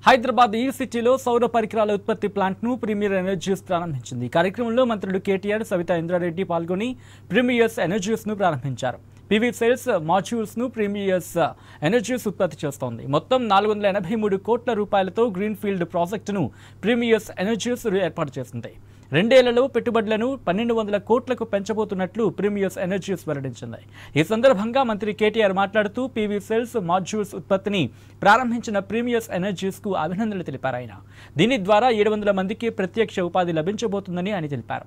హైదరాబాద్ ఈ సిటీలో సౌర పరికరాల ఉత్పత్తి ప్లాంట్ ను ప్రీమియర్ ఎనర్జీస్ ప్రారంభించింది ఈ కార్యక్రమంలో మంత్రులు కేటీఆర్ సవితా ఇంద్రారెడ్డి పాల్గొని ప్రీమియర్స్ ఎనర్జీస్ ను ప్రారంభించారు పివి సెల్స్ మాడ్యూల్స్ ను ప్రీమియర్స్ ఎనర్జీస్ ఉత్పత్తి చేస్తోంది మొత్తం నాలుగు వందల ఎనభై మూడు కోట్ల రూపాయలతో గ్రీన్ ఫీల్డ్ ప్రాజెక్టును ప్రీమియర్స్ ఎనర్జీస్ ఏర్పాటు చేసింది రెండేళ్లలో పెట్టుబడులను పన్నెండు వందల కోట్లకు పెంచబోతున్నట్లు ప్రీమియర్స్ ఎనర్జీస్ వెల్లడించింది ఈ సందర్భంగా మంత్రి కేటీఆర్ మాట్లాడుతూ పీవీ సెల్స్ మాడ్యూల్స్ ఉత్పత్తిని ప్రారంభించిన ప్రీమియర్స్ ఎనర్జీస్ కు అభినందనలు తెలిపారు ఆయన దీని ద్వారా ఏడు వందల మందికి ప్రత్యక్ష ఉపాధి లభించబోతుందని ఆయన తెలిపారు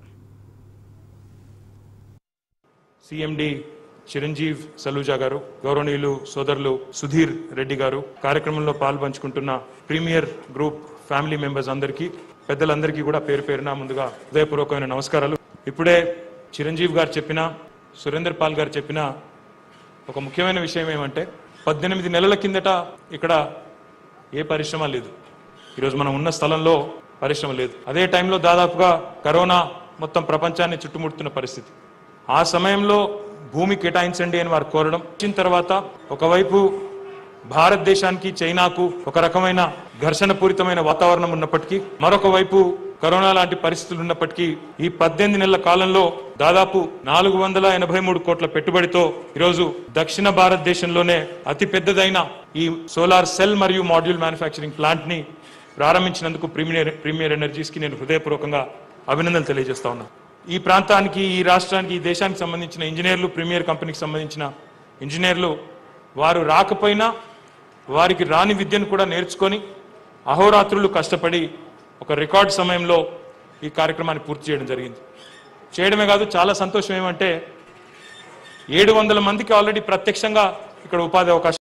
సిఎండి చిరంజీవ్ సలూజా గారు గౌరవనీయులు సోదరులు సుధీర్ రెడ్డి గారు కార్యక్రమంలో పాల్పంచుకుంటున్న ప్రీమియర్ గ్రూప్ ఫ్యామిలీ మెంబర్స్ అందరికీ పెద్దలందరికీ కూడా పేరు పేరున ముందుగా హృదయపూర్వకమైన నమస్కారాలు ఇప్పుడే చిరంజీవ్ గారు చెప్పిన సురేందర్ పాల్ గారు చెప్పిన ఒక ముఖ్యమైన విషయం ఏమంటే పద్దెనిమిది నెలల కిందట ఇక్కడ ఏ పరిశ్రమ లేదు ఈరోజు మనం ఉన్న స్థలంలో పరిశ్రమ లేదు అదే టైంలో దాదాపుగా కరోనా మొత్తం ప్రపంచాన్ని చుట్టుముడుతున్న పరిస్థితి ఆ సమయంలో భూమి కేటాయించండి అని వారు కోరడం వచ్చిన తర్వాత ఒకవైపు భారతదేశానికి చైనాకు ఒక రకమైన ఘర్షణ పూరితమైన వాతావరణం ఉన్నప్పటికీ మరొక వైపు కరోనా లాంటి పరిస్థితులు ఉన్నప్పటికీ ఈ పద్దెనిమిది నెలల కాలంలో దాదాపు నాలుగు వందల ఎనభై మూడు కోట్ల పెట్టుబడితో ఈరోజు దక్షిణ భారతదేశంలోనే అతి పెద్దదైన ఈ సోలార్ సెల్ మరియు మాడ్యూల్ మ్యానుఫ్యాక్చరింగ్ ప్లాంట్ ని ప్రారంభించినందుకు ప్రీమియర్ ప్రీమియర్ ఎనర్జీస్ కి నేను హృదయపూర్వకంగా అభినందనలు తెలియజేస్తా ఉన్నా ఈ ప్రాంతానికి ఈ రాష్ట్రానికి ఈ దేశానికి సంబంధించిన ఇంజనీర్లు ప్రీమియర్ కంపెనీకి సంబంధించిన ఇంజనీర్లు వారు రాకపోయినా వారికి రాని విద్యను కూడా నేర్చుకొని అహోరాత్రులు కష్టపడి ఒక రికార్డ్ సమయంలో ఈ కార్యక్రమాన్ని పూర్తి చేయడం జరిగింది చేయడమే కాదు చాలా సంతోషం ఏమంటే ఏడు వందల మందికి ఆల్రెడీ ప్రత్యక్షంగా ఇక్కడ ఉపాధి అవకాశం